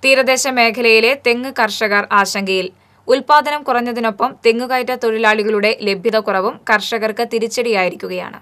തീരദേശ മേഖലയിലെ തെങ്ങ് കർഷകർ ആശങ്കയിൽ ഉൽപാദനം കുറഞ്ഞതിനൊപ്പം തെങ്ങുകയറ്റ തൊഴിലാളികളുടെ ലഭ്യതക്കുറവും കർഷകർക്ക് തിരിച്ചടിയായിരിക്കുകയാണ്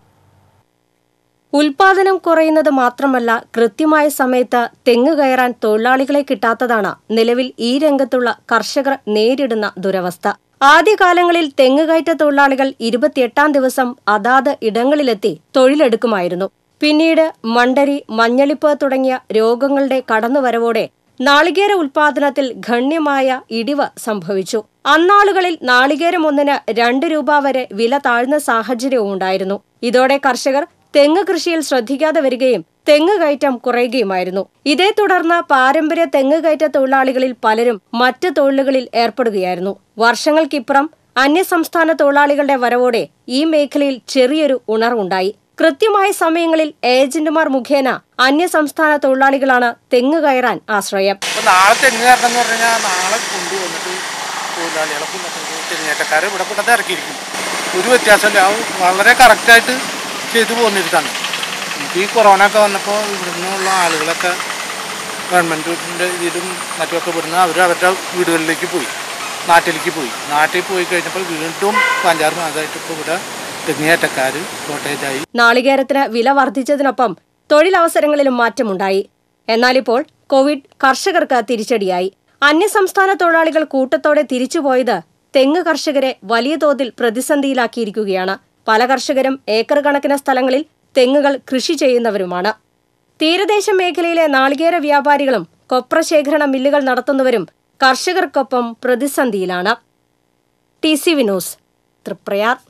ഉൽപാദനം കുറയുന്നത് മാത്രമല്ല കൃത്യമായ സമയത്ത് തെങ്ങ് കയറാൻ തൊഴിലാളികളെ കിട്ടാത്തതാണ് നിലവിൽ ഈ രംഗത്തുള്ള കർഷകർ നേരിടുന്ന ദുരവസ്ഥ ആദ്യകാലങ്ങളിൽ തെങ്ങുകയറ്റ തൊഴിലാളികൾ ഇരുപത്തിയെട്ടാം ദിവസം അതാത് ഇടങ്ങളിലെത്തി തൊഴിലെടുക്കുമായിരുന്നു പിന്നീട് മണ്ടരി മഞ്ഞളിപ്പ് തുടങ്ങിയ രോഗങ്ങളുടെ കടന്നുവരവോടെ നാളികേര ഉൽപാദനത്തിൽ ഗണ്യമായ ഇടിവ് സംഭവിച്ചു അന്നാളുകളിൽ നാളികേരം ഒന്നിന് രണ്ട് രൂപ വരെ വില താഴ്ന്ന സാഹചര്യവും ഉണ്ടായിരുന്നു ഇതോടെ കർഷകർ തെങ്ങ് കൃഷിയിൽ ശ്രദ്ധിക്കാതെ വരികയും തെങ്ങ് കയറ്റം കുറയുകയുമായിരുന്നു ഇതേ തുടർന്ന് പാരമ്പര്യ തെങ്ങ് കയറ്റ തൊഴിലാളികളിൽ പലരും മറ്റ് തൊഴിലുകളിൽ ഏർപ്പെടുകയായിരുന്നു വർഷങ്ങൾക്കിപ്പുറം അന്യസംസ്ഥാന തൊഴിലാളികളുടെ വരവോടെ ഈ മേഖലയിൽ ചെറിയൊരു ഉണർവുണ്ടായി കൃത്യമായ സമയങ്ങളിൽ ഏജന്റുമാർ മുഖേന അന്യസംസ്ഥാന തൊഴിലാളികളാണ് തെങ്ങ് കയറാൻ ആശ്രയം അപ്പോൾ നാളെ തെങ്ങ് കയറണം എന്ന് പറഞ്ഞു കഴിഞ്ഞാൽ നാളെ കൊണ്ടുവന്നിട്ട് തൊഴിലാളികളെ കൊണ്ടിട്ട് തെങ്ങേറ്റക്കാരെ ഇവിടെ കൊണ്ടത് ഇറക്കിയിരിക്കും ഒരു വ്യത്യാസമില്ല അത് വളരെ കറക്റ്റായിട്ട് ചെയ്തു പോന്നിരുത്താണ് ഇപ്പോൾ ഈ കൊറോണ ഒക്കെ വന്നപ്പോൾ ഇവിടുന്നുള്ള ആളുകളൊക്കെ ഗവൺമെൻറ്റിൻ്റെ ഇതിലും മറ്റുമൊക്കെ ഇവിടുന്ന് അവർ അവരുടെ വീടുകളിലേക്ക് പോയി നാട്ടിലേക്ക് പോയി നാട്ടിൽ പോയി കഴിഞ്ഞപ്പോൾ വീണ്ടും അഞ്ചാറ് മാസമായിട്ട് ഇപ്പോൾ ഇവിടെ തെങ്ങേറ്റക്കാർ ഷോർട്ടേജായി നാളികേരത്തിന് വില വർദ്ധിച്ചതിനൊപ്പം തൊഴിലവസരങ്ങളിലും മാറ്റമുണ്ടായി എന്നാലിപ്പോൾ കോവിഡ് കർഷകർക്ക് തിരിച്ചടിയായി അന്യസംസ്ഥാന തൊഴിലാളികൾ കൂട്ടത്തോടെ തിരിച്ചുപോയത് തെങ്ങ് കർഷകരെ വലിയ തോതിൽ പ്രതിസന്ധിയിലാക്കിയിരിക്കുകയാണ് പല കർഷകരും ഏക്കർ കണക്കിന് സ്ഥലങ്ങളിൽ തെങ്ങുകൾ കൃഷി ചെയ്യുന്നവരുമാണ് തീരദേശ മേഖലയിലെ നാളികേര വ്യാപാരികളും കൊപ്ര ശേഖരണ മില്ലുകൾ നടത്തുന്നവരും കർഷകർക്കൊപ്പം പ്രതിസന്ധിയിലാണ് ടി സി വിനോസ് തൃപ്രയാർ